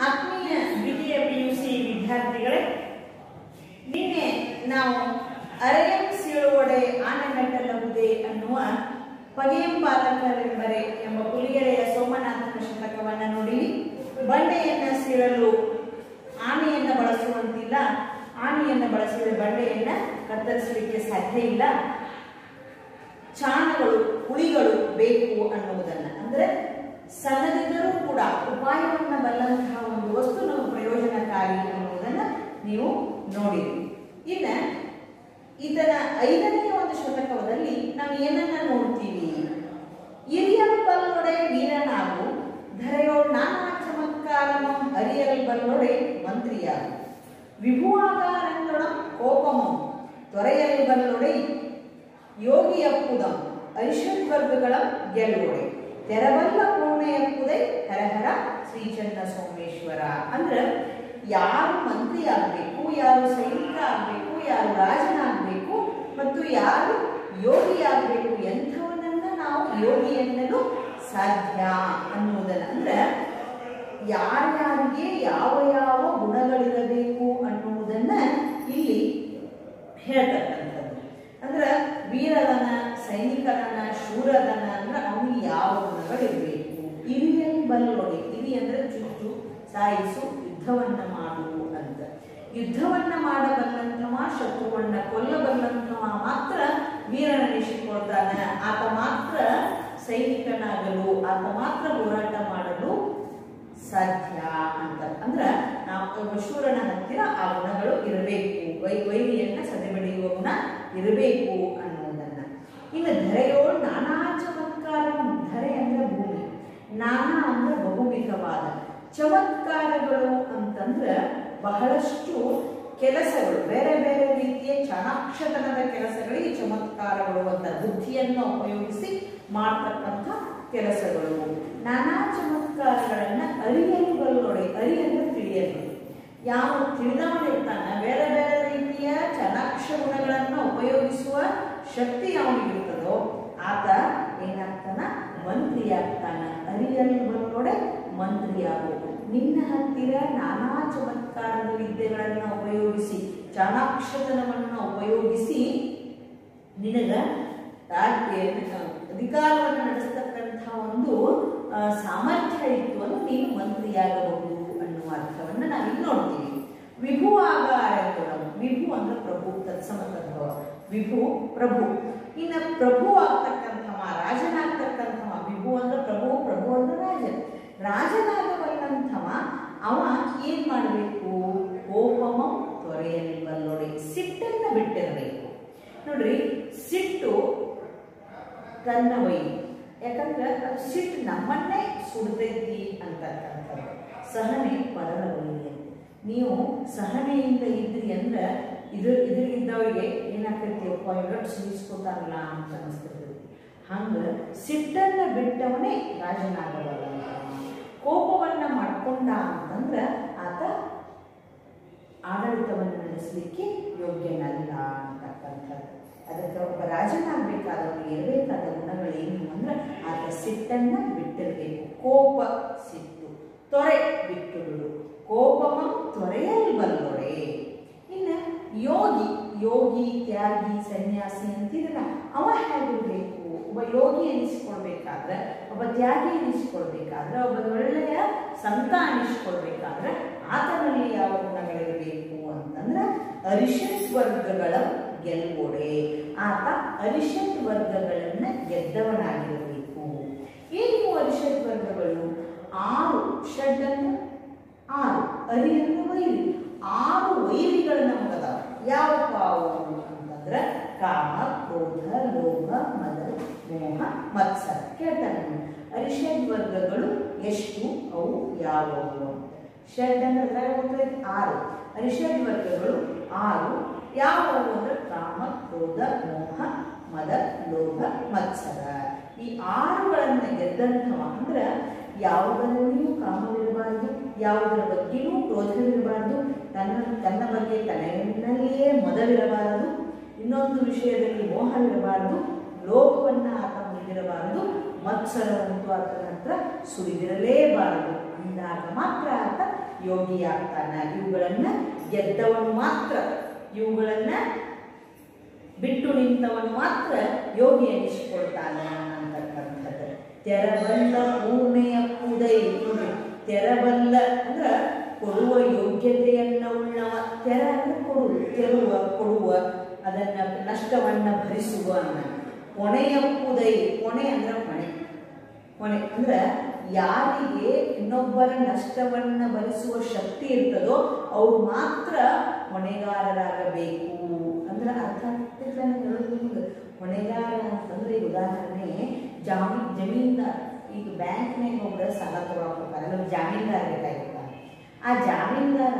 ಆತ್ಮೀಯ ದ್ವಿತೀಯ P U C ವಿದ್ಯಾರ್ಥಿಗಳೇ ನಿನ್ನೆ ನಾವು ಅರೆಯಂ ಸೀಳುವಡೆ ಆನೆ ಮೆಟ್ಟಲಹುದೆ ಅನ್ನುವ ಪಗೆಯಂ ಪಾಲಕರೆಂಬರೆ ಎಂಬ ಪುಲಿಗೆರೆಯ ಸೋಮನಾಥನ ಶತಕವನ್ನ ನೋಡಿವಿ ಬಂಡೆಯನ್ನ ಸೀಳಲು ಆನೆಯನ್ನ ಬಳಸುವಂತಿಲ್ಲ ಆನೆಯನ್ನ ಬಳಸಿದರೆ ಬಂಡೆಯನ್ನ ಕತ್ತರಿಸಲಿಕ್ಕೆ ಸಾಧ್ಯ ಇಲ್ಲ ಚಾಣಗಳು ಹುಳಿಗಳು ಬೇಕು ಅನ್ನುವುದನ್ನ ಅಂದ್ರೆ ಸಣ್ಣದಿದ್ದರೂ ಕೂಡ ಉಪಾಯವನ್ನು ಬಲ್ಲಂತಹ ಒಂದು ವಸ್ತು ನಮಗೆ ಪ್ರಯೋಜನಕಾರಿ ಅನ್ನುವುದನ್ನ ನೀವು ನೋಡಿರಿ ಇನ್ನ ಇದರ ಐದನೆಯ ಒಂದು ಶತಕದಲ್ಲಿ ನಾವು ಏನನ್ನ ನೋಡ್ತೀವಿ ಹಿರಿಯಲ್ ಬಲ್ಲೊಡೆ ವೀರನಾಗು ಧರೆಯೋಳ್ ನಾನಾ ಚಮತ್ಕಾರಮಂ ಅರಿಯಲ್ ಬಲ್ಲೊಡೆ ಮಂತ್ರಿಯಾಗು ವಿಭುವಾಗಾರಂದೊಡಂ ಕೋಪಮಂ ತೊರೆಯಲ್ ಬಲ್ಲೊಡೆ ಯೋಗಿಯಪ್ಪುದಂ ಅರಿಷದ್ವರ್ಗಗಳ ಗೆಲ್ಲುವಡೆ ತೆರವಲ್ಲ ಪೂರ್ಣೆಯಪ್ಪುದೇ ಹರಹರ ಶ್ರೀಚಂದ್ರ ಸೋಮೇಶ್ವರ ಅಂದ್ರೆ ಯಾರು ಮಂತ್ರಿ ಆಗಬೇಕು ಯಾರು ಸೈನಿಕ ಆಗಬೇಕು ಯಾರು ರಾಜನಾಗಬೇಕು ಮತ್ತು ಯಾರು ಯೋಗಿ ಆಗಬೇಕು ಎಂಥವನನ್ನ ನಾವು ಯೋಗಿ ಎನ್ನಲು ಸಾಧ್ಯ ಅನ್ನುವುದನ್ನ ಅಂದ್ರೆ ಯಾರ್ಯಾರಿಗೆ ಯಾವ ಯಾವ ಗುಣಗಳಿರಬೇಕು ಅನ್ನುವುದನ್ನ ಇಲ್ಲಿ ಹೇಳ್ತಕ್ಕಂಥದ್ದು ಅಂದ್ರೆ ವೀರದನ ಸೈನಿಕರನ ಶೂರದನ ಅಂದ್ರೆ ಅವನಿಗೆ ಯಾವ ಗುಣಗಳಿರಬೇಕು ಹಿರಿಯಲ್ಲಿ ಬಲ್ಲೊಡೆ ಹಿರಿ ಅಂದ್ರೆ ಚುಚ್ಚು ಸಾಯಿಸು ಯುದ್ಧವನ್ನ ಮಾಡು ಅಂತ ಯುದ್ಧವನ್ನ ಮಾಡಬಲ್ಲಂಥವ ಶತ್ರುವನ್ನ ಕೊಲ್ಲಬಲ್ಲಂಥವ ಮಾತ್ರ ವೀರನೆನಿಸಿಕೊಳ್ತಾನೆ ಆತ ಮಾತ್ರ ಸೈನಿಕನಾಗಲು ಆತ ಮಾತ್ರ ಹೋರಾಟ ಮಾಡಲು ಸಾಧ್ಯ ಅಂತ ಅಂದ್ರ ನಾವು ಒಬ್ಬ ಶೂರನ ಹತ್ತಿರ ಆ ಗುಣಗಳು ಇರಬೇಕು ವೈ ವೈರಿಯನ್ನ ಸದೆಬಡಿಯುವ ಗುಣ ಇರಬೇಕು ಅನ್ನೋದನ್ನ ಇನ್ನು ಧರೆಯೋಳು ನಾನಾ ಚಮತ್ಕಾರ ಧರೆ ಅಂದ್ರೆ ಭೂಮಿ ನಾನಾ ಅಂದ್ರೆ ಬಹುವಿಧವಾದ ಚಮತ್ಕಾರಗಳು ಅಂತಂದ್ರೆ ಬಹಳಷ್ಟು ಕೆಲಸಗಳು ಬೇರೆ ಬೇರೆ ರೀತಿಯ ಚಾಣಾಕ್ಷತನದ ಕೆಲಸಗಳಿಗೆ ಚಮತ್ಕಾರಗಳು ಅಂತ ಬುದ್ಧಿಯನ್ನು ಉಪಯೋಗಿಸಿ ಮಾಡ್ತಕ್ಕಂಥ ಕೆಲಸಗಳು ನಾನಾ ಚಮತ್ಕಾರಗಳನ್ನ ಅರಿಯಲು ಬಲ್ಲೊಡೆ ಅರಿ ಅಂದ್ರೆ ತಿಳಿಯಲು ಯಾವ ತಿಳಿದವನಿರ್ತಾನೆ ಬೇರೆ ಬೇರೆ ರೀತಿಯ ಚಾಣಾಕ್ಷ ಗುಣಗಳನ್ನ ಉಪಯೋಗಿಸುವ ಶಕ್ತಿ ಅವನಿಗಿರ್ತದೋ ಆತ ಏನಾಗ್ತಾನ ಮಂತ್ರಿ ಆಗ್ತಾನ ಅರಿಯಲು ಬಲ್ಲೊಡೆ ಮಂತ್ರಿ ಆಗೋದು ನಿನ್ನ ಹತ್ತಿರ ನಾನಾ ಚಮತ್ಕಾರದ ವಿದ್ಯೆಗಳನ್ನ ಉಪಯೋಗಿಸಿ ಚಾಣಾಕ್ಷತನವನ್ನ ಉಪಯೋಗಿಸಿ ನಿನಗ ರಾಜ್ಯ ಅಧಿಕಾರವನ್ನು ನಡೆಸ್ತಕ್ಕಂಥ ಒಂದು ಆ, ಸಾಮರ್ಥ್ಯ ಇತ್ತು ಅಂದ್ರೆ ನೀನು ಮಂತ್ರಿಯಾಗಬಹುದು ಅನ್ನುವ ಅರ್ಥವನ್ನು ನಾವಿಲ್ಲಿ ನೋಡ್ತೀವಿ ವಿಭು ಆಗ ಆರಂಭ ವಿಭು ಅಂದ್ರೆ ಪ್ರಭು ತತ್ಸಮ ತದ್ಭವ ವಿಭು ಪ್ರಭು ಇನ್ನು ಪ್ರಭು ಆಗ್ತಕ್ಕಂಥವ ರಾಜನಾಗ್ತಕ್ಕಂಥವ ವಿಭು ಅಂದ್ರೆ ಪ್ರಭು ಪ್ರಭು ಅಂದ್ರೆ ರಾಜ ರಾಜನಾಗಬಲ್ಲಂಥವ ಅವ ಏನ್ ಮಾಡಬೇಕು ಕೋಪಮ ತೊರೆಯಲ್ಲಿ ಬಲ್ಲೊಡೆ ಸಿಟ್ಟನ್ನ ಬಿಟ್ಟಿರಬೇಕು ನೋಡ್ರಿ ಸಿಟ್ಟು ತನ್ನ ವೈ ಯಾಕಂದ್ರೆ ಅದು ಸಿಟ್ಟು ನಮ್ಮನ್ನೇ ಸುಡ್ತೈತಿ ಅಂತಕ್ಕಂಥದ್ದು ಸಹನೆ ಪರರ ವೈರಿ ನೀವು ಸಹನೆಯಿಂದ ಇದ್ರಿ ಅಂದ್ರೆ ಇದ್ರ ಇದ್ರಿದ್ದವರಿಗೆ ಏನಾಗ್ತೈತಿ ಅಪ್ಪ ಇವತ್ತು ಸಿಗಿಸ್ಕೊತಾರಲ್ಲ ಅಂತ ಅನಿಸ್ತೈತಿ ಹಂಗ ಸಿಟ್ಟನ್ನ ಬಿಟ್ಟವನೇ ರಾಜನಾಗಬಲ್ಲ ಕೋಪವನ್ನ ಮಾಡ್ಕೊಂಡ ಅಂತಂದ್ರ ಆತ ಆಡಳಿತವನ್ನು ನಡೆಸಲಿಕ್ಕೆ ಯೋಗ್ಯನಲ್ಲ ಅಂತಕ್ಕಂಥದ್ದು ಅದಕ್ಕೆ ಒಬ್ಬ ರಾಜನಾಗಬೇಕಾದವನಿಗೆ ಇರಬೇಕಾದ ಗುಣಗಳೇನು ಅಂದ್ರೆ ಆತ ಸಿಟ್ಟನ್ನ ಬಿಟ್ಟಿರಬೇಕು ಕೋಪ ಸಿಟ್ಟು ತೊರೆ ಬಿಟ್ಟು ಬಿಡು ಕೋಪಮ ತೊರೆಯಲ್ಲಿ ಬಲ್ಲೊಡೆ ಇನ್ನು ಯೋಗಿ ಯೋಗಿ ತ್ಯಾಗಿ ಸನ್ಯಾಸಿ ಅಂತಿರಲ್ಲ ಅವ ಹೇಗಿರ್ಬೇಕು ಒಬ್ಬ ಯೋಗಿ ಎನಿಸಿಕೊಳ್ಬೇಕಾದ್ರೆ ಒಬ್ಬ ತ್ಯಾಗಿ ಎನಿಸಿಕೊಳ್ಬೇಕಾದ್ರೆ ಒಬ್ಬ ಒಳ್ಳೆಯ ಸಂತ ಅನಿಸಿಕೊಳ್ಬೇಕಾದ್ರೆ ಆತನಲ್ಲಿ ಯಾವ ಗುಣಗಳಿರಬೇಕು ಅಂತಂದ್ರೆ ಅರಿಷತ್ ವರ್ಗಗಳ ಗೆಲ್ಲುವಡೆ ಆತ ಅರಿಷತ್ ವರ್ಗಗಳನ್ನ ಗೆದ್ದವನಾಗಿರಬೇಕು ಏನು ಅರಿಷತ್ ವರ್ಗಗಳು ಆರು ಷಡ್ ಅಂದ್ರೆ ಆರು ಅರಿ ಅಂದ್ರೆ ವೈರಿ ಆರು ವೈರಿಗಳು ನಮಗದಾವ ಯಾವ ಅವು ಅಂತಂದ್ರೆ ಕಾಮ ಕ್ರೋಧ ಲೋಭ ಮದ ಮೋಹ ಮತ್ಸರ ಕೇಳ್ತಾನೆ ಅರಿಷಡ್ ವರ್ಗಗಳು ಎಷ್ಟು ಅವು ಯಾವುವು ಅಂತ ಷಡ್ ಅಂದ್ರೆ ಅದ್ರಾಗ ಗೊತ್ತೈತಿ ಆರು ಅರಿಷಡ್ ವರ್ಗಗಳು ಆರು ಯಾವುವು ಅಂದ್ರೆ ಕಾಮ ಕ್ರೋಧ ಮೋಹ ಮದ ಲೋಭ ಮತ್ಸರ ಈ ಆರುಗಳನ್ನು ಗೆದ್ದಂಥವ ಅಂದ್ರೆ ಯಾವುದರಲ್ಲಿಯೂ ಕಾಮವಿರಬಾರದು ಯಾವುದರ ಬಗ್ಗೆಯೂ ಕ್ರೋಧವಿರಬಾರದು ತನ್ನ ತನ್ನ ಬಗ್ಗೆ ತಲೆಯಲ್ಲಿಯೇ ಮದವಿರಬಾರದು ಇನ್ನೊಂದು ವಿಷಯದಲ್ಲಿ ಮೋಹವಿರಬಾರದು ಲೋಭವನ್ನ ಆತ ಹೊಂದಿರಬಾರದು ಮತ್ಸರವಂತೂ ಆತನ ಹತ್ರ ಸುರಿದಿರಲೇಬಾರದು ಅಂದಾಗ ಮಾತ್ರ ಆತ ಯೋಗಿ ಆಗ್ತಾನ ಇವುಗಳನ್ನ ಗೆದ್ದವನು ಮಾತ್ರ ಇವುಗಳನ್ನ ಬಿಟ್ಟು ನಿಂತವನು ಮಾತ್ರ ಯೋಗಿ ಎನಿಸಿಕೊಳ್ತಾನ ಅಂತಕ್ಕಂಥದ್ದು ತೆರಬಲ್ಲ ಪೂರ್ಣೆಯ ಪೂದೈ ನೋಡಿ ತೆರಬಲ್ಲ ಅಂದ್ರ ಕೊಡುವ ಯೋಗ್ಯತೆಯನ್ನ ಉಳ್ಳವ ತೆರ ಅಂದ್ರೆ ಕೊಡು ತೆರುವ ಕೊಡುವ ಅದನ್ನ ನಷ್ಟವನ್ನ ಭರಿಸುವ ಅನ್ನ ಹೊಣೆಯ ಪೂದೈ ಹೊಣೆ ಅಂದ್ರೆ ಹೊಣೆ ಹೊಣೆ ಅಂದ್ರೆ ಯಾರಿಗೆ ಇನ್ನೊಬ್ಬರ ನಷ್ಟವನ್ನ ಭರಿಸುವ ಶಕ್ತಿ ಇರ್ತದೋ ಅವ್ರು ಮಾತ್ರ ಹೊಣೆಗಾರರಾಗಬೇಕು ಅಂದ್ರೆ ಅರ್ಥ ಆಗ್ತಿಲ್ಲ ನಾನು ಹೇಳೋದು ನಿಮ್ಗೆ ಹೊಣೆಗಾರ ಅಂತಂದ್ರೆ ಈಗ ಉದಾಹರಣೆ ಜಾಮೀ ಜಮೀನ್ದಾರ್ ಈಗ ಬ್ಯಾಂಕ್ನಾಗ ಒಬ್ಬರ ಸಾಲ ತಗೊಳಕ್ ಹೋಗ್ತಾರೆ ನಮ್ಗೆ ಜಾಮೀನ್ದಾರ ಬೇಕಾಗಿರ್ತಾರೆ ಆ ಜಾಮೀನ್ದಾರ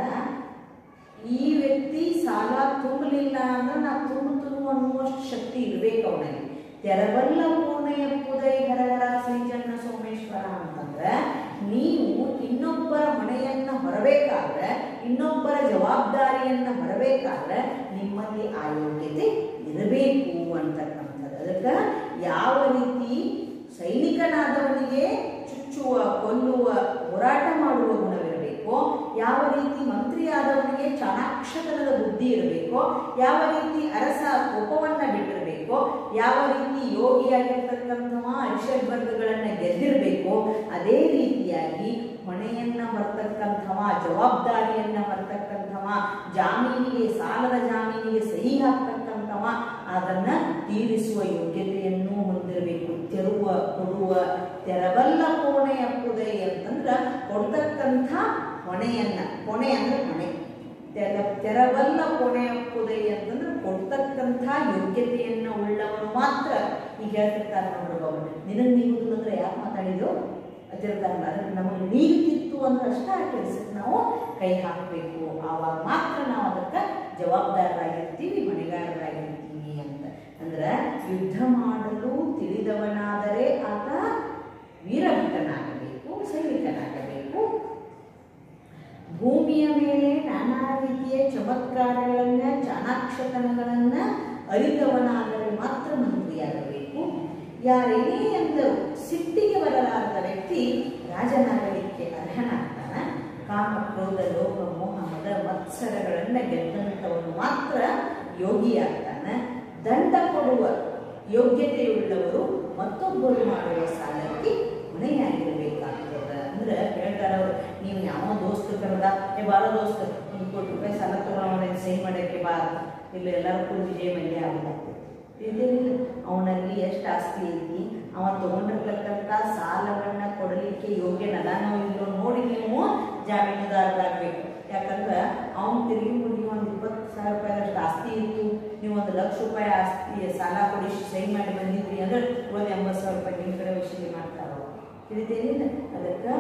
ಈ ವ್ಯಕ್ತಿ ಸಾಲ ತುಂಬಲಿಲ್ಲ ಅಂದ್ರೆ ನಾ ತುಂಬುತ್ತನು ಅನ್ನುವಷ್ಟು ಶಕ್ತಿ ಇರ್ಬೇಕು ಅವನಲ್ಲಿ ತೆರಬಲ್ಲ ಪೂರ್ಣೆಯ ಪೂದೈ ಹರಹರ ಶ್ರೀಚನ್ನ ಸೋಮೇಶ್ವರ ಅಂತಂದ್ರೆ ನೀವು ಇನ್ನೊಬ್ಬರ ಹೊಣೆಯನ್ನ ಹೊರಬೇಕಾದ್ರೆ ಇನ್ನೊಬ್ಬರ ಜವಾಬ್ದಾರಿಯನ್ನ ಹೊರಬೇಕಾದ್ರೆ ನಿಮ್ಮಲ್ಲಿ ಆ ಯೋಗ್ಯತೆ ಇರಬೇಕು ಅಂತಕ್ಕಂಥದ್ದು ಅದಕ್ಕೆ ಯಾವ ರೀತಿ ಸೈನಿಕನಾದವನಿಗೆ ಚುಚ್ಚುವ ಕೊಲ್ಲುವ ಹೋರಾಟ ಮಾಡುವ ಗುಣವಿರಬೇಕೋ ಯಾವ ರೀತಿ ಮಂತ್ರಿಯಾದವನಿಗೆ ಚಾಣಾಕ್ಷತನದ ಬುದ್ಧಿ ಇರಬೇಕೋ ಯಾವ ರೀತಿ ಅರಸ ಕೋಪವನ್ನ ಬಿಟ್ಟಿರಬೇಕೋ ಯಾವ ರೀತಿ ಯೋಗಿಯಾಗಿರ್ತಕ್ಕಂಥವ ಅರಿಷಡ್ ವರ್ಗಗಳನ್ನ ಗೆದ್ದಿರಬೇಕೋ ಅದೇ ರೀತಿಯಾಗಿ ಹೊಣೆಯನ್ನ ಹೊರತಕ್ಕಂಥವ ಜವಾಬ್ದಾರಿಯನ್ನ ಹೊರತಕ್ಕಂಥವ ಜಾಮೀನಿಗೆ ಸಾಲದ ಜಾಮೀನಿಗೆ ಸಹಿ ಹಾಕ್ತಕ್ಕಂಥವ ಅದನ್ನ ತೀರಿಸುವ ಯೋಗ್ಯತೆಯನ್ನು ಹೊಂದಿರಬೇಕು ತೆರುವ ಕೊಡುವ ತೆರಬಲ್ಲ ಕೋಣೆಯ ಪುದೈ ಅಂತಂದ್ರ ಕೊಡ್ತಕ್ಕಂಥ ಹೊಣೆಯನ್ನ ಹೊಣೆ ಅಂದ್ರೆ ಹೊಣೆ ತೆರ ತೆರಬಲ್ಲ ಕೊನೆಯ ಪುದೈ ಅಂತಂದ್ರೆ ಕೊಡ್ತಕ್ಕಂಥ ಯೋಗ್ಯತೆಯನ್ನ ಉಳ್ಳವನು ಮಾತ್ರ ಈಗ ಹೇಳ್ತಿರ್ತಾರೆ ನೋಡ್ರಿ ಬಾಬು ನಿನಗೆ ನೀಗುದಿಲ್ಲ ಅಂದ್ರೆ ಯಾಕೆ ಮಾತಾಡಿದ್ರು ಅದಿರ್ತಾರಲ್ಲ ಅದಕ್ಕೆ ನಮಗೆ ನೀಗುತ್ತಿತ್ತು ಅಂದ್ರೆ ಅಷ್ಟ ಆ ಕೆಲಸಕ್ಕೆ ನಾವು ಕೈ ಹಾಕಬೇಕು ಆವಾಗ ಮಾತ್ರ ನಾವು ಅದಕ್ಕೆ ಜವಾಬ್ದಾರರಾಗಿರ್ತೀವಿ ಹೊಣೆಗಾರರಾಗಿರ್ತೀವಿ ಅಂತ ಅಂದ್ರೆ ಯುದ್ಧ ಮಾಡಲು ತಿಳಿದವನಾದರೆ ಆತ ವೀರಭಟನಾಗಬೇಕು ಸೈನಿಕನಾಗಬೇಕು ಭೂಮಿಯ ಮೇಲೆ ನಾನಾ ರೀತಿಯ ಚಮತ್ಕಾರಗಳನ್ನ ಚಾಣಾಕ್ಷತನಗಳನ್ನ ಅರಿತವನಾದರೆ ಮಾತ್ರ ಮಂತ್ರಿಯಾಗಬೇಕು ಯಾರೇನೇ ಎಂದರು ಸಿಟ್ಟಿಗೆ ಬರಲಾರದ ವ್ಯಕ್ತಿ ರಾಜನಾಗಲಿಕ್ಕೆ ಅರ್ಹನಾಗ್ತಾನ ಕಾಮ ಕ್ರೋಧ ಲೋಭ ಮೋಹ ಮದ ಮತ್ಸರಗಳನ್ನ ಗೆದ್ದಂಥವನು ಮಾತ್ರ ಯೋಗಿಯಾಗ್ತಾನ ದಂಡ ಕೊಡುವ ಯೋಗ್ಯತೆಯುಳ್ಳವರು ಮತ್ತೊಬ್ಬರು ಮಾಡುವ ಸಾಲಕ್ಕೆ ಹೊಣೆಯಾಗಿರಬೇಕಾಗ್ತದೆ ಅಂದ್ರೆ ಹೇಳ್ತಾರೆ ಅವರು ನೀವು ಯಾವ ದೋಸ್ತ ಕರೆದ ಏ ಬಾರ ದೋಸ್ತ ಒಂದು ಕೋಟಿ ರೂಪಾಯಿ ಸಾಲ ತಗೊಳ್ಳೋಣ ಸಹಿ ಮಾಡೋಕ್ಕೆ ಬಾ ಇಲ್ಲ ಎಲ್ಲರೂ ಕೂಡ ವಿಜಯ ಮಲ್ಯ ಆಗಬೇಕು ಇದೇನಿಲ್ಲ ಅವನಲ್ಲಿ ಎಷ್ಟು ಆಸ್ತಿ ಐತಿ ಅವ ತಗೊಂಡಿರ್ತಕ್ಕಂಥ ಸಾಲವನ್ನ ಕೊಡಲಿಕ್ಕೆ ಯೋಗ್ಯನದಾನೋ ಇಲ್ಲೋ ನೋಡಿ ನೀವು ಜಾಮೀನುದಾರರಾಗಬೇಕು ಯಾಕಂದ್ರೆ ಅವ್ನು ತಿರುಗಿ ಮುಗಿ ಒಂದು ಇಪ್ಪತ್ತು ಸಾವಿರ ರೂಪಾಯಿ ಆಸ್ತಿ ಇತ್ತು ನೀವು ಒಂದು ಲಕ್ಷ ರೂಪಾಯಿ ಆಸ್ತಿ ಸಾಲ ಕೊಡಿ ಸಹಿ ಮಾಡಿ ಬಂದಿದ್ರಿ ಅಂದ್ರೆ ಒಂದು ಎಂಬತ್ತು ಸಾವಿರ ರೂಪಾಯಿ ನಿಮ್ಮ ಕಡೆ ವಸೂಲಿ ಮಾಡ್ತಾರ ತಿಳಿತೇನಿಲ್ಲ ಅದಕ್ಕೆ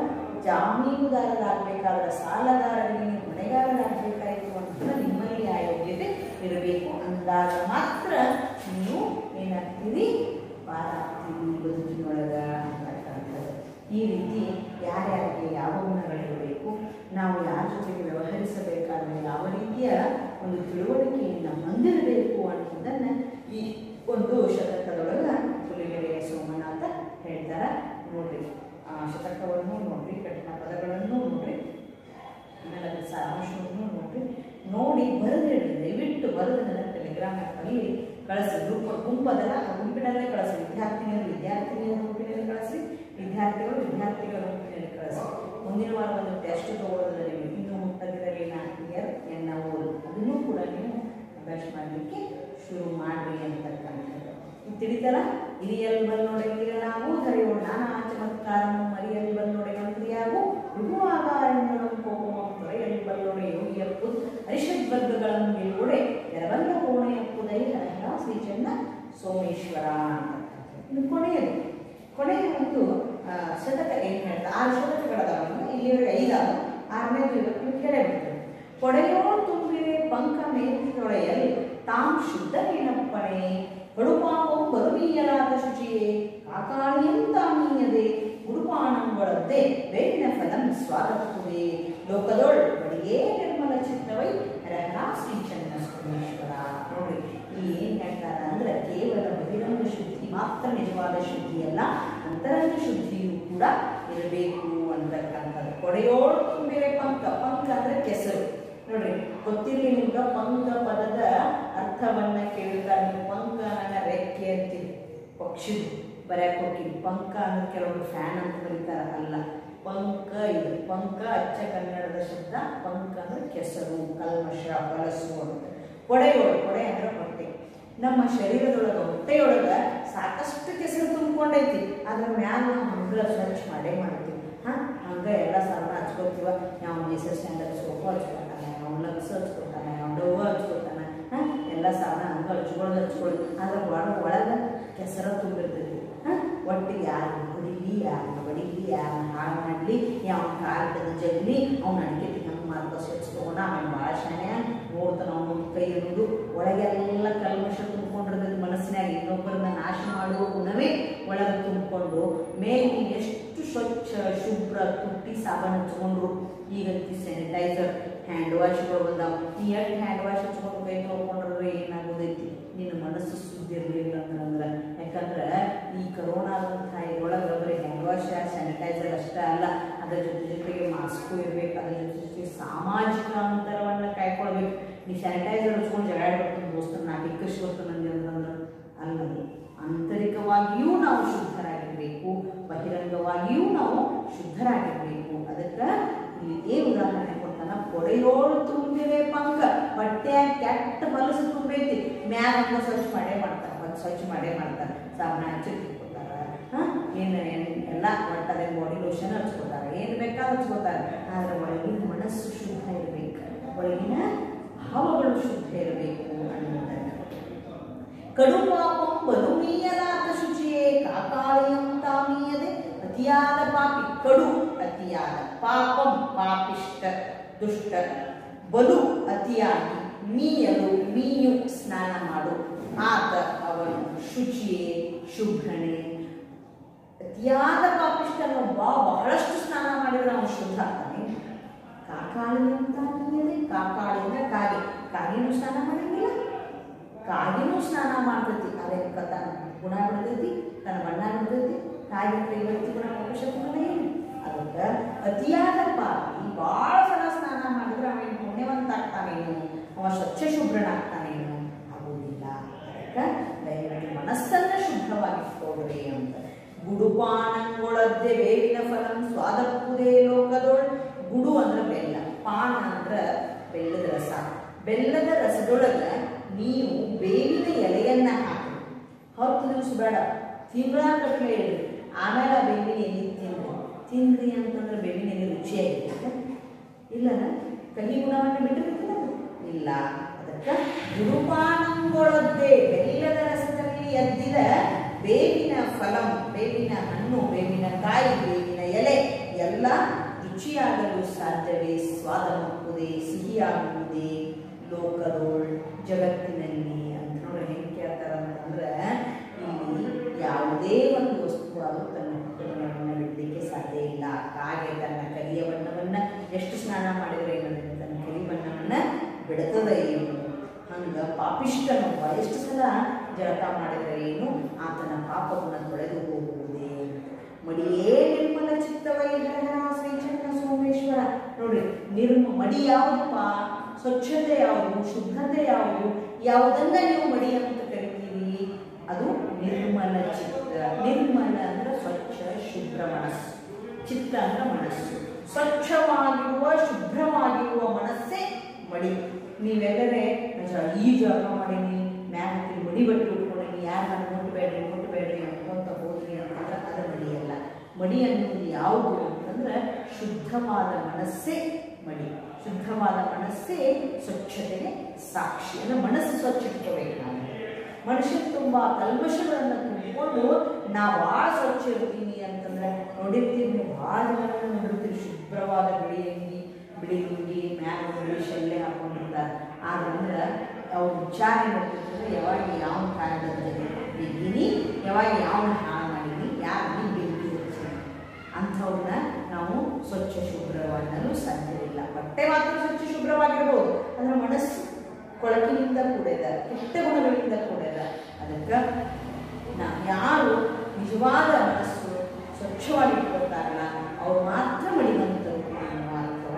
ಜಾಮೀನುದಾರರಾಗಬೇಕಾದ್ರೆ ಸಾಲಗಾರರಿಗೆ ನೀವು ಹೊಣೆಗಾರರಾಗಬೇಕಾಯಿತು ಅಂತಂದ್ರೆ ನಿಮ್ಮಲ್ಲಿ ಆ ಯೋಗ್ಯತೆ ಇರಬೇಕು ಅಂದಾಗ ಮಾತ್ರ ನೀವು ಏನಾಗ್ತೀರಿ ಪಾರಾಗ್ತೀವಿ ಬದುಕಿನೊಳಗ ಅಂತಕ್ಕಂಥದ್ದು ಈ ರೀತಿ ಯಾರ್ಯಾರಿಗೆ ಯಾವ ಗುಣಗಳಿರಬೇಕು ನಾವು ಯಾರ ಜೊತೆಗೆ ವ್ಯವಹರಿಸಬೇಕಾದ್ರೆ ಯಾವ ರೀತಿಯ ಒಂದು ತಿಳುವಳಿಕೆಯನ್ನು ಹೊಂದಿರಬೇಕು ಅನ್ನೋದನ್ನ ಈ ಒಂದು ಶತಕದೊಳಗ ಹುಲಿಗೆರೆಯ ಸೋಮನಾಥ ಹೇಳ್ತಾರ ನೋಡ್ರಿ ಆ ಶತಕವನ್ನು ನೋಡ್ರಿ ಕಠಿಣ ಪದಗಳನ್ನು ನೋಡ್ರಿ ಆಮೇಲೆ ಅದ್ರ ಸಾರಾಂಶವನ್ನು ನೋಡ್ರಿ ನೋಡಿ ಬರೆದಿಡಿ ದಯವಿಟ್ಟು ಬರೆದು ನನ್ನ ಟೆಲಿಗ್ರಾಮ್ ಆ್ಯಪಲ್ಲಿ ಕಳಿಸಿ ಗ್ರೂಪ್ ಗುಂಪದಲ್ಲ ಆ ಗುಂಪಿನಲ್ಲೇ ಕಳಿಸಿ ವಿದ್ಯಾರ್ಥಿನಿಯರು ವಿದ್ಯಾರ್ಥಿನಿಯರ ಗುಂಪಿನಲ್ಲಿ ಕಳಿಸಿ ವಿದ್ಯಾರ್ಥಿಗಳು ವಿದ್ಯಾರ್ಥಿಗಳ ಗುಂಪಿನಲ್ಲಿ ಕಳಿಸಿ ಮುಂದಿನ ವಾರ ಒಂದು ಟೆಸ್ಟ್ ತಗೊಳ್ಳೋದ್ರೆ ನೀವು ಇನ್ನೂ ಮುಟ್ಟದಿರಲಿಲ್ಲ ಇಯರ್ ಎನ್ ಓಲ್ ಅದನ್ನು ಕೂಡ ನೀವು ಅಭ್ಯಾಸ ಮಾಡಲಿಕ್ಕೆ ಶುರು ಮಾಡ್ರಿ ಅಂತಕ್ಕಂಥದ್ದು ಇದು ತಿಳಿತಲ್ಲ ಹಿರಿಯಲ್ ಬಲ್ಲೊಡೆಗೆ ನಾವು ಹರಿಯೋಣ ನಾನಾ ಚಮತ್ಕಾರನು ಮರಿಯಲ್ ಬಲ್ಲೊಡೆ ಮಂತ್ರಿಯಾಗು ಮೃದುವಾಗಾರಣ್ಯನು ಕೋಪಮಂ ತೊರೆಯಲ್ ಬಲ್ಲೊಡೆ ಯೋಗಿಯಪ್ಪು ಅರಿಷಡ್ ವರ್ಗಗಳನ್ನು ನಿಲುಗಡೆ ಎರವಲ್ಲ ಕೋಣೆಯಪ್ಪುದೈ ಹರಹ ಶ್ರೀ ಚೆನ್ನ ಸೋಮೇಶ್ವರ ಅಂತಕ್ಕಂಥದ್ದು ಇನ್ನು ಕೊನೆಯದು ಕೊನೆಯ ಒಂದು ಆ, ಶತಕ ಏನು ಹೇಳ್ತಾ ಆರು ಶತಕಗಳದಾವ ಇಲ್ಲಿವರೆಗೆ ಐದಾವ ಆರನೇದು ಇವತ್ತು ನೀವು ಕೇಳೇ ಬಿಡ್ತೇವೆ ಕೊಡೆಯೋ ತುಂಬಿವೆ ಪಂಕ ಮೇಲ್ತೊಳೆಯಲ್ ತಾಂ ಶುದ್ಧನೇನಪ್ಪಣೆ ಬಡುಪಾಪಂ ಬರುವೀಯಲಾದ ಶುಚಿಯೇ ಕಾಕಾಳಿಯಂತಾಮೀಯದೆ ಗುರುಪಾಣಂಗಳದ್ದೇ ಬೇಡಿನ ಫಲಂ ಸ್ವಾಗತುವೆ ಲೋಕದೊಳ್ ಬಡಿಯೇ ನಿರ್ಮಲ ಚಿತ್ತವೈ ರಹ ಶ್ರೀ ಚನ್ನ ಸೋಮೇಶ್ವರ ನೋಡಿ ಇಲ್ಲಿ ಏನ್ ಹೇಳ್ತಾರ ಅಂದ್ರೆ ಕೇವಲ ಬಹಿರಂಗ ಶುದ್ಧಿ ಮಾತ್ರ ನಿಜವಾದ ಶುದ್ಧಿ ಅಲ್ಲ ಅಂತರಂಗ ಶುದ್ಧಿಯೂ ಕೂಡ ಇರಬೇಕು ಅಂತಕ್ಕಂಥದ್ದು ಕೊಡೆಯೋಳು ತುಂಬಿರೆ ಪಂಕ ಪಂಕ ಅಂದ್ರೆ ಕೆಸರು ನೋಡ್ರಿ ಗೊತ್ತಿರಲಿ ನಿಮ್ಗೆ ಪಂಕ ಪದದ ಅರ್ಥವನ್ನ ಕೇಳಿದಾಗ ನೀವು ಪಂಕ ನನ್ನ ರೆಕ್ಕೆ ಅಂತೀವಿ ಪಕ್ಷಿದು ಬರೆಯಕ್ಕೆ ಹೋಗಿ ಪಂಕ ಅಂದ್ರೆ ಕೆಲವರು ಫ್ಯಾನ್ ಅಂತ ಬರೀತಾರ ಅಲ್ಲ ಪಂಕ ಇದು ಪಂಕ ಅಚ್ಚ ಕನ್ನಡದ ಶಬ್ದ ಪಂಕ ಅಂದ್ರೆ ಕೆಸರು ಕಲ್ಮಶ ಹೊಲಸು ಅಂತ ಕೊಡೆಯೋಳು ಕೊಡೆ ಅಂದ್ರೆ ಹೊಟ್ಟೆ ನಮ್ಮ ಶರೀರದೊಳಗ ಹೊಟ್ಟೆಯೊಳಗ ಸಾಕಷ್ಟು ಕೆಸರು ತುಂಬಿಕೊಂಡೈತಿ ಅದ್ರ ಮ್ಯಾಲ ನಾವು ಹಂಗ ಸ್ವಚ್ಛ ಮಾಡೇ ಮಾಡ್ತೀವಿ ಹಾ ಹಂಗ ಎಲ್ಲ ಸಾಬಾನು ಹಚ್ಕೋತೀವ ನಾವು ನೇಸರ್ ಸ್ಟ್ಯಾಂಡರ್ಡ್ ಸೋಪು ಹಚ್ಕೊತಾನೆ ನಾವು ಲಕ್ಸ್ ಹಚ್ಕೊತಾನೆ ನಾವು ಡವ್ ಹಚ್ಕೊತಾನೆ ಹಾ ಎಲ್ಲ ಸಾಬಾನು ಹಂಗ ಹಚ್ಕೊಳ್ಳೋದು ಹಚ್ಕೊಳ್ಳೋದು ಅದ್ರ ಒಳಗೆ ಒಳಗೆ ಕೆಸರ ತುಂಬಿರ್ತೈತಿ ಹಾ ಒಟ್ಟಿಗೆ ಯಾರನ್ನ ಹೊಡಿಲಿ ಯಾರನ್ನ ಬಡಿಲಿ ಯಾರನ್ನ ಹಾಳು ಮಾಡಲಿ ಯಾವ ಕಾಲದ ಜಗ್ಲಿ ಅವ್ನ ಅಡಿಗೆ ಹಂಗೆ ಮಾಡ್ಕೊ ಸ್ವಚ್ಛ ತಗೊಂಡ ಆಮೇಲೆ ಭಾಳ ಶಾನೆ ನೋಡ್ತಾನ ಅವನು ಕೈ ಅನ್ನೋದು ಒಳಗೆಲ್ಲ ಕಲ್ಮಶ ತುಂಬಿಕೊಂಡಿರ್ತೈತಿ ಮನಸ್ಸಿನಾಗ ಇನ್ನೊಬ್ಬರನ್ನ ನಾಶ ಮಾಡುವ ಗುಣವೇ ಒಳಗೆ ತುಂಬಿಕೊಂಡು ಮೇಲೆ ಎಷ್ಟು ಸ್ವಚ್ಛ ಶುಭ್ರ ತುಟ್ಟಿ ಸಾಬಾನು ಹಚ್ಕೊಂಡ್ರು ಈಗಂತಿ ಸ್ಯಾನಿಟೈಸರ್ ಹ್ಯಾಂಡ್ ವಾಶ್ಗಳು ಬಂದಾವ ನೀ ಎಷ್ಟು ಹ್ಯಾಂಡ್ ವಾಶ್ ಹಚ್ಕೊಂಡು ಕೈ ತೊಗೊಂಡ್ರೆ ಏನಾಗೋದೈತಿ ನಿನ್ನ ಮನಸ್ಸು ಸುದ್ದಿ ಇರಲಿಲ್ಲ ಅಂತಂದ್ರೆ ಯಾಕಂದ್ರೆ ಈ ಕರೋನಾದಂಥ ಇದ್ರೊಳಗೆ ಬರೀ ಹ್ಯಾಂಡ್ ವಾಶ್ ಸ್ಯಾನಿಟೈಸರ್ ಅಷ್ಟೇ ಅಲ್ಲ ಅದರ ಜೊತೆ ಜೊತೆಗೆ ಮಾಸ್ಕು ಇರಬೇಕು ಅದರ ಜೊತೆ ಜೊತೆಗೆ ಸಾಮಾಜಿಕ ಅಂತರವನ್ನು ಕಾಯ್ಕೊಳ್ಬೇಕು ನೀ ಸ್ಯಾನಿಟೈಸರ್ ಹಚ್ಕೊಂಡು ಜಗಳ ಬರ್ತೀನಿ ದೋಸ್ತನ ನಾ ಬಿಕ್ಕಷ್ಟು ಬರ್ತಾನೆ ನನಗೆ ಅಂತಂದ್ರೆ ಅಲ್ಲದು ಆಂತರಿಕವಾಗಿಯೂ ನಾವು ಶುದ್ಧರಾಗಿರಬೇಕು ಬಹಿರಂಗವಾಗಿಯೂ ನಾವು ಶುದ್ಧರಾಗಿರಬೇಕು ಅದಕ್ಕೆ ಇಲ್ಲಿ ಏನು ಉದಾಹರಣೆ ಕೊಡ್ತಾನ ಕೊಡೆಯೋಳು ತುಂಬಿವೆ ಪಂಕ ಬಟ್ಟೆ ಕೆಟ್ಟ ಹೊಲಸು ತುಂಬೈತಿ ಮ್ಯಾಲ ಹಂಗ ಸ್ವಚ್ಛ ಮಾಡೇ ಮಾಡ್ತಾರೆ ಮತ್ತೆ ಸ್ವಚ್ಛ ಮಾಡೇ ಮಾಡ್ತಾರೆ ಸಾಬಣ ಹಚ್ಚಿ ಕೊಡ್ತಾರ ಏನು ಎಲ್ಲ ಒಟ್ಟದೆ ಬಾಡಿ ಲೋಷನ್ ಹಚ್ಕೋತಾರೆ ಏನು ಬೇಕಾದ್ರೂ ಹಚ್ಕೋತಾರೆ ಆದ್ರೆ ಒಳಗಿನ ಮನಸ್ಸು ಶುದ್ಧ ಇರಬೇಕು ಒಳಗಿನ ಭಾವಗಳು ಶುದ್ಧ ಇರಬೇಕು ಅನ್ನೋದನ್ನ ಕಡು ಪಾಪಂ ಬಲುಮೀಯಲಾತ ಶುಚಿಯೇ ಕಾಕಾಳಿಯಂ ತಾಮೀಯದೆ ಅತಿಯಾದ ಪಾಪಿ ಕಡು ಅತಿಯಾದ ಪಾಪಂ ಪಾಪಿಷ್ಟ ದುಷ್ಟ ಬಲು ಅತಿಯಾಗಿ ಮೀಯಲು ಮೀಯು ಸ್ನಾನ ಮಾಡು ಆತ ಅವನು ಶುಚಿಯೇ ಶುಭ್ರನೇ ಅತಿಯಾದ ಪಾಪಿಷ್ಟನೊಬ್ಬ ಬಹಳಷ್ಟು ಸ್ನಾನ ಮಾಡಿದ್ರೆ ಅವನು ಶುದ್ಧ ಆಗ್ತಾನೆ ಕಾಕಾಳಿ ಅಂತ ಅನ್ನೋದೇ ಕಾಕಾಳಿ ಅಂದ್ರೆ ಕಾಗೆ ಕಾಗೆನೂ ಸ್ನಾನ ಮಾಡಂಗಿಲ್ಲ ಕಾಗಿನೂ ಸ್ನಾನ ಮಾಡ್ತೈತಿ ಅದಕ್ಕೆ ತನ್ನ ಗುಣ ಬಿಡ್ತೈತಿ ತನ್ನ ಬಣ್ಣ ಬಿಡ್ತೈತಿ ಕಾಗಿ ಇವತ್ತಿ ಗುಣ ಪುರುಷತ್ವನೇ ಏನು ಅದಕ್ಕೆ ಅತಿಯಾದ ಪಾಪಿ ಭಾಳ ಸಲ ಸ್ನಾನ ಮಾಡಿದ್ರೆ ಅವನು ಪುಣ್ಯವಂತ ಆಗ್ತಾನೇನು ಅವ ಸ್ವಚ್ಛ ಶುಭ್ರನಾಗ್ತಾನೇನು ಆಗುವುದಿಲ್ಲ ಅದಕ್ಕೆ ದಯವಿಟ್ಟು ಮನಸ್ಸನ್ನ ಶುಭ್ರವಾಗಿಟ್ಕೊಳ್ರಿ ಅಂತ ಗುಡುಪಾನಂಗೊಳದ್ದೆ ಬೇವಿನ ಫಲಂ ಸ್ವಾದಪ್ಪುದೇ ಲೋಕದೊಳ್ ಗುಡು ಅಂದ್ರೆ ಬೆಲ್ಲ ಪಾನ ಅಂದ್ರೆ ಬೆಲ್ಲದ ರಸ ಬೆಲ್ಲದ ರಸದೊಳಗ ನೀವು ಬೇವಿನ ಎಲೆಯನ್ನ ಹಾಕಿ ಹತ್ತು ದಿವಸ ಬೇಡ ತಿಂಗಳಾಗಟ್ಲೆ ಇಡ್ರಿ ಆಮೇಲೆ ಆ ಬೇವಿನ ಎಲೆ ತಿನ್ರಿ ತಿಂದ್ರಿ ಅಂತಂದ್ರೆ ಬೇವಿನ ಎಲೆ ರುಚಿಯಾಗಿರುತ್ತೆ ಇಲ್ಲ ಕಹಿ ಗುಣವನ್ನು ಬಿಟ್ಟಿರುತ್ತಿಲ್ಲ ಇಲ್ಲ ಅದಕ್ಕೆ ಗುರುಪಾನಂಗೊಳದ್ದೇ ಬೆಲ್ಲದ ರಸದಲ್ಲಿ ಎದ್ದಿದ ಬೇವಿನ ಫಲಂ ಬೇವಿನ ಹಣ್ಣು ಬೇವಿನ ಕಾಯಿ ಬೇವಿನ ಎಲೆ ಎಲ್ಲ ರುಚಿಯಾಗಲು ಸಾಧ್ಯವೇ ಸ್ವಾದ ಮುಕ್ಕುವುದೇ ಸಿಹಿಯಾಗುವುದೇ ಲೋಕದೋಳ್ ಜಗತ್ತಿನಲ್ಲಿ ಅಂತ ನೋಡಿ ಹೆಂಗೆ ಕೇಳ್ತಾರ ಅಂತಂದ್ರೆ ಇಲ್ಲಿ ಯಾವುದೇ ಒಂದು ವಸ್ತು ಅದು ತನ್ನ ಹುಟ್ಟುಗಳನ್ನು ಬಿಡಲಿಕ್ಕೆ ಸಾಧ್ಯ ಇಲ್ಲ ಕಾಗೆ ತನ್ನ ಕರಿಯ ಬಣ್ಣವನ್ನ ಎಷ್ಟು ಸ್ನಾನ ಮಾಡಿದ್ರೆ ಏನಾಗುತ್ತೆ ತನ್ನ ಕರಿ ಬಣ್ಣವನ್ನ ಬಿಡುತ್ತದ ಏನು ಹಂಗ ಪಾಪಿಷ್ಟನೊಬ್ಬ ಎಷ್ಟು ಸಲ ಜಳಕ ಮಾಡಿದರೆ ಏನು ಆತನ ಪಾಪವನ್ನು ತೊಳೆದು ಹೋಗುವುದೇ ಮಡಿಯೇ ನಿರ್ಮಲ ಚಿತ್ತವೈಗ್ರಹ ಶ್ರೀಚಂದ್ರ ಸೋಮೇಶ್ವರ ನೋಡಿ ನಿರ್ಮ ಮಡಿ ಯಾವುದಪ್ಪ ಸ್ವಚ್ಛತೆ ಯಾವುದು ಶುದ್ಧತೆ ಯಾವುದು ಯಾವುದನ್ನ ನೀವು ಮಡಿ ಅಂತ ಕರಿತೀರಿ ಅದು ನಿರ್ಮಲ ಚಿತ್ತ ನಿರ್ಮಲ ಅಂದ್ರೆ ಸ್ವಚ್ಛ ಶುಭ್ರ ಮನಸ್ಸು ಚಿತ್ತ ಅಂದ್ರೆ ಮನಸ್ಸು ಸ್ವಚ್ಛವಾಗಿರುವ ಶುಭ್ರವಾಗಿರುವ ಮನಸ್ಸೇ ಮಡಿ ನೀವೆಲ್ಲರೇ ನಾನು ಈ ಜಾಗ ಮಾಡೀನಿ ಮ್ಯಾಲ ಹಾಕಿ ಮಡಿ ಬಟ್ಟೆ ಉಟ್ಕೊಂಡೀನಿ ಯಾರು ನಾನು ಮುಟ್ಟಬೇಡ್ರಿ ಮುಟ್ಟಬೇಡ್ರಿ ಅನ್ಕೊಂತ ಹೋದ್ರಿ ಅಂತಂದ್ರೆ ಅದು ಮಡಿಯಲ್ಲ ಮಡಿ ಅನ್ನೋದು ಯಾವುದು ಅಂತಂದ್ರೆ ಶುದ್ಧವಾದ ಮನಸ್ಸೇ ಮಡಿ ಶುದ್ಧವಾದ ಮನಸ್ಸೇ ಸ್ವಚ್ಛತೆಗೆ ಸಾಕ್ಷಿ ಅಂದ್ರೆ ಮನಸ್ಸು ಸ್ವಚ್ಛ ಇಟ್ಕೋಬೇಕು ನಾವು ಮನುಷ್ಯ ತುಂಬ ಕಲ್ಮಶಗಳನ್ನು ತುಂಬಿಕೊಂಡು ನಾ ಭಾಳ ಸ್ವಚ್ಛ ಇರ್ತೀನಿ ಅಂತಂದ್ರೆ ನೋಡಿರ್ತೀವಿ ನೀವು ಭಾಳ ಜನರನ್ನ ನೋಡಿರ್ತೀವಿ ಶುಭ್ರವಾದ ಬಿಳಿ ಅಂಗಿ ಬಿಳಿ ಲುಂಗಿ ಮ್ಯಾಲ ಬಿಳಿ ಶಲ್ಲೆ ಹಾಕೊಂಡಿರ್ತಾರೆ ಆದ್ರೆ ಅವ್ರ ವಿಚಾರ ಏನಿರ್ತಂದ್ರೆ ಯಾವಾಗ ಯಾವ ಕಾರಣದಲ್ಲಿ ಬಿದ್ದೀನಿ ಯಾವಾಗ ಯಾವ ಹಾಳು ಮಾಡೀನಿ ಯಾರು ನೀ ಬೆಂಕಿ ಹಚ್ಚೀನಿ ಅಂಥವ್ರನ್ನ ನಾವು ಸ್ವಚ್ಛ ಶುಭ್ರವಾಗಲು ಸಾಧ್ಯವಿಲ್ಲ ಬಟ್ಟೆ ಮಾತ್ರ ಸ್ವಚ್ಛ ಶುಭ್ರವಾಗಿರ್ಬೋದು ಅದರ ಮನಸ್ಸು ಕೊಳಕಿನಿಂದ ಕೂಡಿದ ಕೆಟ್ಟ ಗುಣಗಳಿಂದ ಕೂಡಿದ ಅದಕ್ಕೆ ನಾ ಯಾರು ನಿಜವಾದ ಮನಸ್ಸು ಸ್ವಚ್ಛವಾಗಿ ಇಟ್ಕೊಳ್ತಾರಲ್ಲ ಅವ್ರು ಮಾತ್ರ ಮಡಿವಂತರು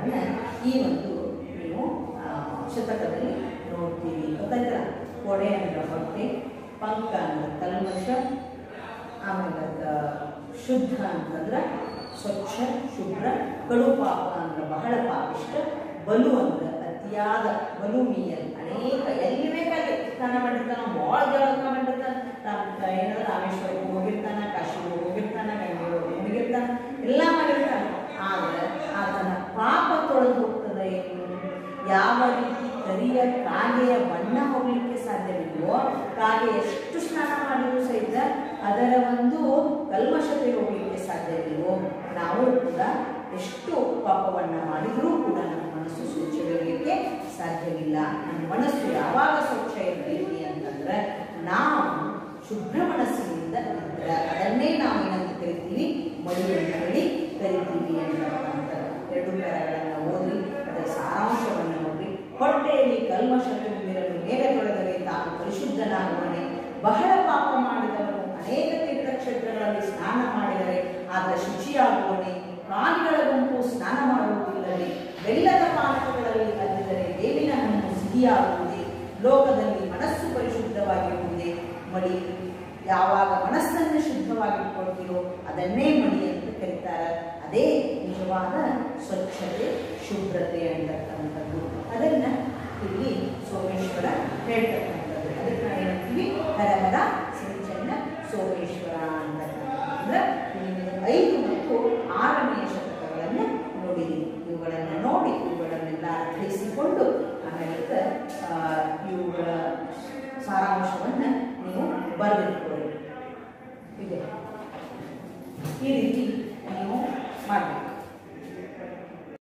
ವಿಚಾರಗಳನ್ನ ಈ ಒಂದು ನೀವು ಆ, ಶತಕದಲ್ಲಿ ನೋಡ್ತೀವಿ ಗೊತ್ತಾಯ್ತಲ್ಲ ಕೊಡೆ ಅಂದ್ರೆ ಹೊಟ್ಟೆ ಪಂಕ ಅಂದ್ರೆ ಕಲ್ಮಶ ಆಮೇಲೆ ಅದ ಶುದ್ಧ ಅಂತಂದ್ರೆ ಸ್ವಚ್ಛ ಶುಭ್ರ ಕಡು ಪಾಪ ಅಂದ್ರೆ ಬಹಳ ಪಾಪಿಷ್ಟ ಬಲು ಅಂದ್ರೆ ಅತಿಯಾದ ಬಲು ಮೀಯಲ್ ಅನೇಕ ಎಲ್ಲಿ ಬೇಕಾದ್ರೆ ಸ್ನಾನ ಮಾಡಿರ್ತಾನ ಭಾಳ ಜಳಕ ಮಾಡಿರ್ತಾನ ತಾ- ಏನಾದ್ರು ರಾಮೇಶ್ವರಕ್ಕೆ ಹೋಗಿರ್ತಾನ ಕಾಶಿಗೆ ಹೋಗಿರ್ತಾನ ಬೆಂಗಳೂರಿಗೆ ಹೋಗಿರ್ತಾನ ಎಲ್ಲ ಮಾಡಿರ್ತಾನ ಆದ್ರೆ ಆತನ ಪಾಪ ತೊಳೆದು ಹೋಗ್ತದೆ ಏನು ಯಾವ ರೀತಿ ಕರಿಯ ಕಾಗೆಯ ಬಣ್ಣ ಹೋಗ್ಲಿಕ್ಕೆ ಸಾಧ್ಯವಿಲ್ವೋ ಕಾಗೆ ಎಷ್ಟು ಸ್ನಾನ ಮಾಡಿದ್ರು ಸಹಿತ ಅದರ ಒಂದು ಕಲ್ಮಶತೆ ಹೋಗ್ಲಿಕ್ಕೆ ಸಾಧ್ಯವಿಲ್ವೋ ನಾವು ಕೂಡ ಎಷ್ಟು ಪಾಪವನ್ನ ಮಾಡಿದರೂ ಕೂಡ ನಮ್ಮ ಮನಸ್ಸು ಸ್ವಚ್ಛವಿರಲಿಕ್ಕೆ ಸಾಧ್ಯವಿಲ್ಲ ನಮ್ಮ ಮನಸ್ಸು ಯಾವಾಗ ಸ್ವಚ್ಛ ಇರಬೇಕು ಅಂತಂದ್ರೆ ನಾವು ಶುಭ್ರ ಮನಸ್ಸಿನಿಂದ ಇದ್ರೆ ಅದನ್ನೇ ನಾವು ಏನಂತ ಕರಿತೀವಿ ಮಡಿ ಅಂತ ಹೇಳಿ ಕರಿತೀವಿ ಅಂತಕ್ಕಂಥದ್ದು ಎರಡು ಪ್ಯಾರಗಳನ್ನು ಓದಿ ಅದರ ಸಾರಾಂಶವನ್ನು ನೋಡಿ ಹೊಟ್ಟೆಯಲ್ಲಿ ಕಲ್ಮಶ ತುಂಬಿರಲು ಮೇಲೆ ತೊಳೆದರೆ ತಾನು ಪರಿಶುದ್ಧನಾಗುವನೆ ಬಹಳ ಪಾಪ ಮಾಡಿದವನು ಅನೇಕ ತೀರ್ಥಕ್ಷೇತ್ರಗಳಲ್ಲಿ ಸ್ನಾನ ಮಾಡಿದರೆ ಆತ ಶುಚಿಯಾಗುವನೆ ಪ್ರಾಣಿಗಳ ಗುಂಪು ಸ್ನಾನ ಮಾಡುವುದಿಲ್ಲವೇ ಬೆಲ್ಲದ ಪಾನಕಗಳಲ್ಲಿ ಅದ್ದಿದರೆ ಬೇವಿನ ಹಣ್ಣು ಸಿಹಿಯಾಗುವುದೇ ಲೋಕದಲ್ಲಿ ಮನಸ್ಸು ಪರಿಶುದ್ಧವಾಗಿರುವುದೇ ಮಡಿ ಯಾವಾಗ ಮನಸ್ಸನ್ನು ಶುದ್ಧವಾಗಿಟ್ಕೊಳ್ತೀರೋ ಅದನ್ನೇ ಮಡಿ ಅಂತ ಕರೀತಾರೆ ಅದೇ ನಿಜವಾದ ಸ್ವಚ್ಛತೆ ಶುಭ್ರತೆ ಅಂತಕ್ಕಂಥದ್ದು ಅದನ್ನ ಇಲ್ಲಿ ಸೋಮೇಶ್ವರ ಹೇಳ್ತಕ್ಕಂಥದ್ದು ಅದಕ್ಕೆ ನಾವು ಏನಂತೀವಿ ಹರ ಹರ ಸಿಂಚನ್ನ ಸೋಮೇಶ್ವರ ಅಂತಕ್ಕಂಥದ್ದು ಅಂದ್ರೆ ಇಲ್ಲಿ ಐದು ಮತ್ತು ಆರನೆಯ ಶತಕ